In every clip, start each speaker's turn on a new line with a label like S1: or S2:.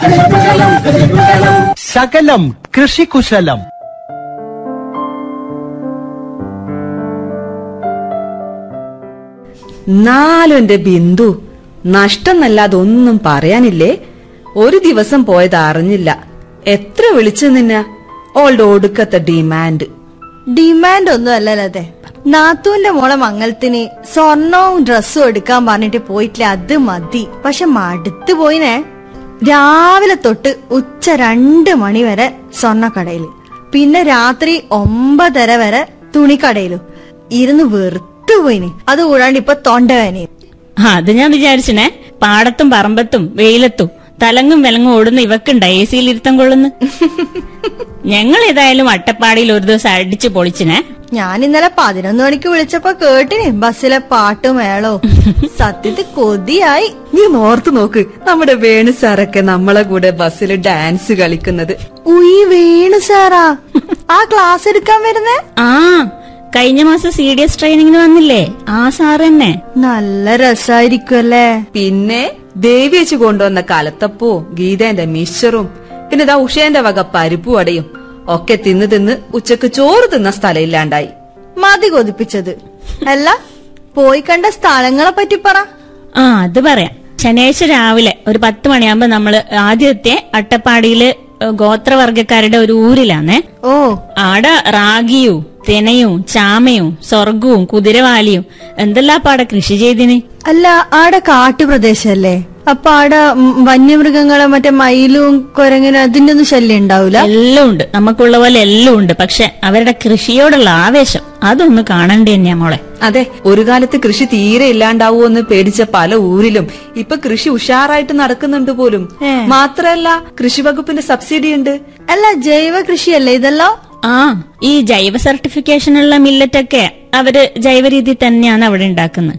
S1: സകലം കൃഷികുശലം
S2: നാലും എന്റെ ബിന്ദു നഷ്ടം എന്നല്ലാതെ ഒന്നും പറയാനില്ലേ ഒരു ദിവസം പോയത് അറിഞ്ഞില്ല എത്ര വിളിച്ചു നിന്ന ഓളുടെ ഒടുക്കത്തെ ഡിമാൻഡ്
S3: ഡിമാൻഡ് ഒന്നും അല്ലല്ലോ അതെ നാത്തൂന്റെ മോളെ മംഗലത്തിന് സ്വർണവും ഡ്രസ്സും എടുക്കാൻ പറഞ്ഞിട്ട് പോയിട്ടില്ല അത് മതി പക്ഷെ മടുത്തു പോയിനെ രാവിലെ തൊട്ട് ഉച്ച രണ്ട് മണി വരെ സ്വർണ്ണക്കടയില് പിന്നെ രാത്രി ഒമ്പതര വരെ തുണിക്കടയിലും ഇരുന്ന് വെറുത്തു പോയിന് അത് കൂടാണ്ട് ഇപ്പൊ തൊണ്ടവേനയും
S4: ആ, അത് ഞാൻ വിചാരിച്ചിനെ പാടത്തും പറമ്പത്തും വെയിലത്തും തലങ്ങും വിലങ്ങും ഓടുന്ന ഇവക്കുണ്ട എ സിയിൽ ഇരുത്തം കൊള്ളുന്നു ഞങ്ങൾ ഏതായാലും അട്ടപ്പാടിയിൽ ഒരു ദിവസം അടിച്ചു പൊളിച്ചിനെ
S3: ഞാൻ ഇന്നലെ പതിനൊന്ന് മണിക്ക് വിളിച്ചപ്പോ കേട്ടിന് ബസ്സിലെ പാട്ടും മേളോ സത്യത്തിൽ കൊതിയായി
S2: നീ ഓർത്തു നോക്ക് നമ്മുടെ വേണു സാറൊക്കെ നമ്മളെ കൂടെ ബസ്സിൽ ഡാൻസ് കളിക്കുന്നത്
S3: ഉയ് വീണു സാറാ ആ ക്ലാസ് എടുക്കാൻ വരുന്നേ
S4: ആ കഴിഞ്ഞ മാസം സി ഡി എസ് ട്രെയിനിങ്ങിന് വന്നില്ലേ ആ സാറ് തന്നെ
S3: നല്ല രസായിരിക്കും അല്ലേ
S2: പിന്നെ ദേവി വെച്ച് കൊണ്ടുവന്ന കലത്തപ്പൂ ഗീതേന്റെ മിശ്ചറും പിന്നെ ഇതാ ഉഷേന്റെ വക പരിപ്പു അടയും ഒക്കെ തിന്ന് തിന്ന് ഉച്ചക്ക് ചോറ് തിന്ന സ്ഥലം ഇല്ലാണ്ടായി
S3: മതി കൊതിപ്പിച്ചത് അല്ല പോയി കണ്ട സ്ഥലങ്ങളെ പറ്റി പറ
S4: ആ അത് പറയാം ശനിയാഴ്ച രാവിലെ ഒരു പത്ത് മണിയാകുമ്പോ നമ്മള് ആദ്യത്തെ അട്ടപ്പാടിയില് ഗോത്രവർഗക്കാരുടെ ഒരു ഊരിലാന്നേ
S3: ഓ
S4: ആടെ റാഗിയും തെനയും ചാമയും സ്വർഗവും കുതിരവാലിയും എന്തെല്ലാം പാടെ കൃഷി ചെയ്തിന്
S3: അല്ല ആടെ കാട്ടുപ്രദേശല്ലേ അപ്പൊ ആടെ ഉം, വന്യമൃഗങ്ങളെ മറ്റേ മയിലും കുരങ്ങനും അതിന്റെ ഒന്നും ശല്യം ഉണ്ടാവൂല
S4: എല്ലാം ഉണ്ട് നമുക്കുള്ള പോലെ എല്ലാം ഉണ്ട് പക്ഷെ അവരുടെ കൃഷിയോടുള്ള ആവേശം അതൊന്ന് കാണണ്ടേ തന്നെയാ മോളെ
S2: അതെ ഒരു കാലത്ത് കൃഷി തീരെ ഇല്ലാണ്ടാവുമെന്ന് പേടിച്ച പല ഊരിലും ഇപ്പൊ കൃഷി ഉഷാറായിട്ട് നടക്കുന്നുണ്ട് പോലും മാത്രല്ല കൃഷി വകുപ്പിന്റെ സബ്സിഡി ഉണ്ട്
S3: അല്ല ജൈവ കൃഷിയല്ലേ ഇതെല്ലാം
S4: ആ ഈ ജൈവ സർട്ടിഫിക്കേഷനുള്ള മില്ലറ്റൊക്കെ അവര് ജൈവ രീതി തന്നെയാണ് അവിടെ ഉണ്ടാക്കുന്നത്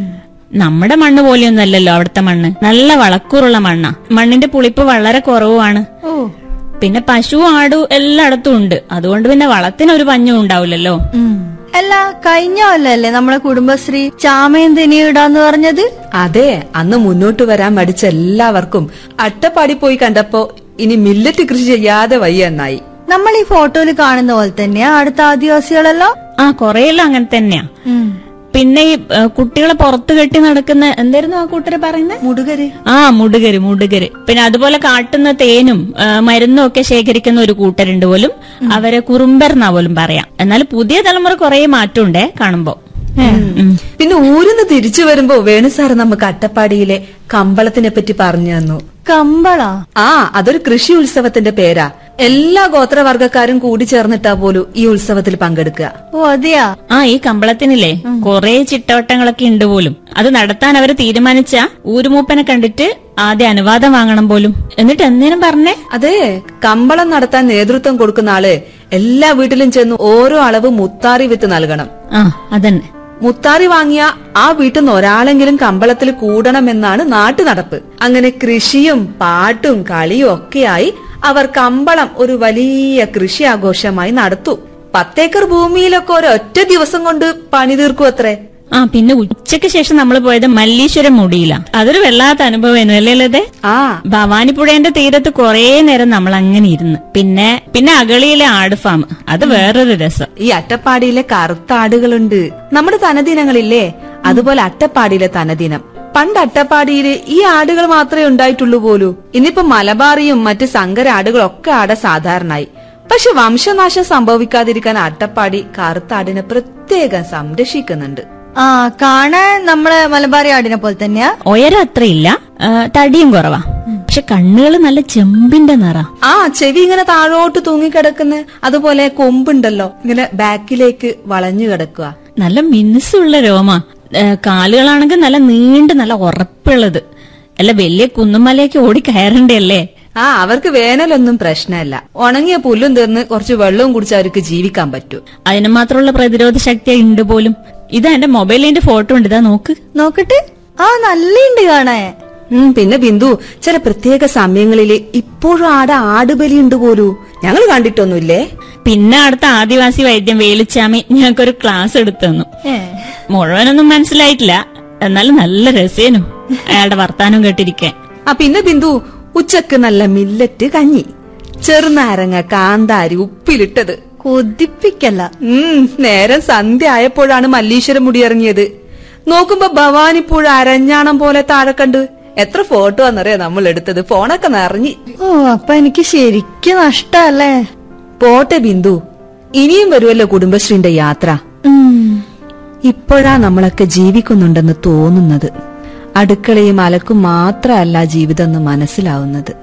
S4: നമ്മുടെ മണ്ണ് പോലെയൊന്നും അല്ലല്ലോ അവിടുത്തെ മണ്ണ് നല്ല വളക്കൂറുള്ള മണ്ണാ മണ്ണിന്റെ പുളിപ്പ് വളരെ കുറവുമാണ്
S3: ഓ
S4: പിന്നെ പശു ആടു എല്ലായിടത്തും ഉണ്ട് അതുകൊണ്ട് പിന്നെ വളത്തിന് ഒരു പഞ്ഞും ഉണ്ടാവില്ലല്ലോ
S3: ഉം. അല്ല കഴിഞ്ഞ കൊല്ലല്ലേ നമ്മളെ കുടുംബശ്രീ ചാമയും തെനിയും ഇടാന്ന് പറഞ്ഞത്
S2: അതെ അന്ന് മുന്നോട്ട് വരാൻ മടിച്ച എല്ലാവർക്കും അട്ടപ്പാടി പോയി കണ്ടപ്പോ ഇനി മില്ലറ്റ് കൃഷി ചെയ്യാതെ വയ്യ എന്നായി
S3: നമ്മൾ ഈ ഫോട്ടോയിൽ കാണുന്ന പോലെ തന്നെയാ അടുത്ത ആദിവാസികളെല്ലാം
S4: ആ കൊറേയെല്ലാം അങ്ങനെ തന്നെയാ പിന്നെ ഈ ഏ, കുട്ടികളെ പുറത്ത് കെട്ടി നടക്കുന്ന എന്തായിരുന്നു ആ കൂട്ടര് പറയുന്നത്
S2: മുടുകര്
S4: ആ മുടുകര് മുടുകര് പിന്നെ അതുപോലെ കാട്ടുന്ന തേനും ആ, മരുന്നും ഒക്കെ ശേഖരിക്കുന്ന ഒരു കൂട്ടരുണ്ട് പോലും അവരെ കുറുമ്പർ എന്നാ പോലും പറയാം എന്നാൽ പുതിയ തലമുറ കുറെ മാറ്റമുണ്ടേ കാണുമ്പോ ഉം.
S2: പിന്നെ ഊരിന്ന് തിരിച്ചു വരുമ്പോ വേണു സാറ് നമുക്ക് അട്ടപ്പാടിയിലെ കമ്പളത്തിനെ പറ്റി പറഞ്ഞു തന്നു
S3: കമ്പളാ
S2: ആ അതൊരു കൃഷി ഉത്സവത്തിന്റെ പേരാ എല്ലാ ഗോത്രവർഗക്കാരും കൂടി ചേർന്നിട്ടാ പോലും ഈ ഉത്സവത്തിൽ പങ്കെടുക്കുക
S3: ഓ അതെയാ
S4: ആ ഈ കമ്പളത്തിനില്ലേ കൊറേ ചിട്ടവട്ടങ്ങളൊക്കെ ഉണ്ട് പോലും അത് നടത്താൻ അവര് തീരുമാനിച്ച ഊരുമൂപ്പനെ കണ്ടിട്ട് ആദ്യം അനുവാദം വാങ്ങണം പോലും എന്നിട്ട് എന്നേനും പറഞ്ഞേ
S2: അതെ കമ്പളം നടത്താൻ നേതൃത്വം കൊടുക്കുന്ന ആള് എല്ലാ വീട്ടിലും ചെന്ന് ഓരോ അളവ് മുത്താറി വിത്ത് നൽകണം
S4: ആ അതന്നെ
S2: മുത്താറി വാങ്ങിയ ആ വീട്ടിൽ നിന്ന് ഒരാളെങ്കിലും കമ്പളത്തിൽ കൂടണമെന്നാണ് നാട്ടു നടപ്പ് അങ്ങനെ കൃഷിയും പാട്ടും കളിയും ഒക്കെയായി അവർ കമ്പളം ഒരു വലിയ കൃഷി ആഘോഷമായി നടത്തു പത്തേക്കർ ഭൂമിയിലൊക്കെ ഒരൊറ്റ ദിവസം കൊണ്ട് പണി തീർക്കും അത്രേ
S4: ആ പിന്നെ ഉച്ചയ്ക്ക് ശേഷം നമ്മൾ പോയത് മല്ലീശ്വരം മുടിയില അതൊരു വല്ലാത്ത അനുഭവമായിരുന്നു അല്ലേ ലതേ
S2: ആ
S4: ഭവാനിപ്പുഴേന്റെ തീരത്ത് കുറേ നേരം നമ്മൾ അങ്ങനെ ഇരുന്ന് പിന്നെ പിന്നെ അഗളിയിലെ ആട് ഫാം അത് വേറൊരു രസം
S2: ഈ അട്ടപ്പാടിയിലെ കറുത്ത ആടുകളുണ്ട് നമ്മുടെ തനദിനങ്ങളില്ലേ അതുപോലെ അട്ടപ്പാടിയിലെ തനദിനം പണ്ട് അട്ടപ്പാടിയില് ഈ ആടുകൾ മാത്രമേ ഉണ്ടായിട്ടുള്ളൂ പോലൂ ഇന്നിപ്പോ മലബാറിയും മറ്റ് സങ്കര ആടുകളൊക്കെ ആടെ സാധാരണയായി പക്ഷെ വംശനാശം സംഭവിക്കാതിരിക്കാൻ അട്ടപ്പാടി കറുത്ത ആടിനെ പ്രത്യേകം സംരക്ഷിക്കുന്നുണ്ട്
S3: ആ കാണാൻ നമ്മളെ മലബാറി ആടിനെ പോലെ തന്നെയാ
S4: ഉയരം അത്രയില്ല ആ, തടിയും കുറവാ പക്ഷെ കണ്ണുകൾ നല്ല ചെമ്പിന്റെ നിറ
S2: ആ ചെവി ഇങ്ങനെ താഴോട്ട് തൂങ്ങിക്കിടക്കുന്ന അതുപോലെ കൊമ്പുണ്ടല്ലോ ഇങ്ങനെ ബാക്കിലേക്ക് വളഞ്ഞു കിടക്കുക
S4: നല്ല മിനുസുള്ള രോമ ഏ, കാലുകളാണെങ്കിൽ നല്ല നീണ്ട് നല്ല ഉറപ്പുള്ളത് അല്ല വലിയ കുന്നുമലയൊക്കെ ഓടി കയറണ്ടല്ലേ
S2: ആ അവർക്ക് വേനലൊന്നും പ്രശ്നമല്ല ഉണങ്ങിയ പുല്ലും തീർന്ന് കുറച്ച് വെള്ളവും കുടിച്ച് അവർക്ക് ജീവിക്കാൻ പറ്റൂ
S4: അതിന് മാത്രമുള്ള പ്രതിരോധ ശക്തി ഉണ്ട് പോലും ഇതാ എന്റെ മൊബൈലിന്റെ ഫോട്ടോ ഉണ്ട് ഇതാ നോക്ക്
S3: നോക്കട്ടെ ആ നല്ലുണ്ട് കാണാൻ
S2: ഉം, പിന്നെ ബിന്ദു ചില പ്രത്യേക സമയങ്ങളില് ഇപ്പോഴും ആടെ ആടുബലിയുണ്ട് പോലൂ ഞങ്ങൾ കണ്ടിട്ടൊന്നുമില്ലേ
S4: പിന്നെ അടുത്ത ആദിവാസി വൈദ്യം വേലുച്ചാമി ഞങ്ങൾക്കൊരു ക്ലാസ് എടുത്തു തന്നു മുഴുവനൊന്നും മനസ്സിലായിട്ടില്ല എന്നാലും നല്ല രസേനു അയാളുടെ വർത്താനം കേട്ടിരിക്കാൻ
S2: ആ പിന്നെ ബിന്ദു ഉച്ചക്ക് നല്ല മില്ലറ്റ് കഞ്ഞി ചെറുനാരങ്ങ കാന്താരി ഉപ്പിലിട്ടത്
S3: കൊതിപ്പിക്കല്ല
S2: ഉം നേരം സന്ധ്യ ആയപ്പോഴാണ് മല്ലീശ്വരം മുടിയിറങ്ങിയത് നോക്കുമ്പോ ഭവാനിപ്പുഴ അരഞ്ഞാണം പോലെ താഴെ കണ്ട് എത്ര ഫോട്ടോ ആണെന്നറിയാ നമ്മൾ എടുത്തത് ഫോണൊക്കെ നിറഞ്ഞി
S3: ഓ അപ്പൊ എനിക്ക് ശരിക്കും നഷ്ടല്ലേ
S2: പോട്ടെ ബിന്ദു ഇനിയും വരുമല്ലോ കുടുംബശ്രീന്റെ യാത്ര ഇപ്പോഴാ നമ്മളൊക്കെ ജീവിക്കുന്നുണ്ടെന്ന് തോന്നുന്നത് അടുക്കളയും അലക്കും മാത്രമല്ല ജീവിതം എന്ന് മനസ്സിലാവുന്നത്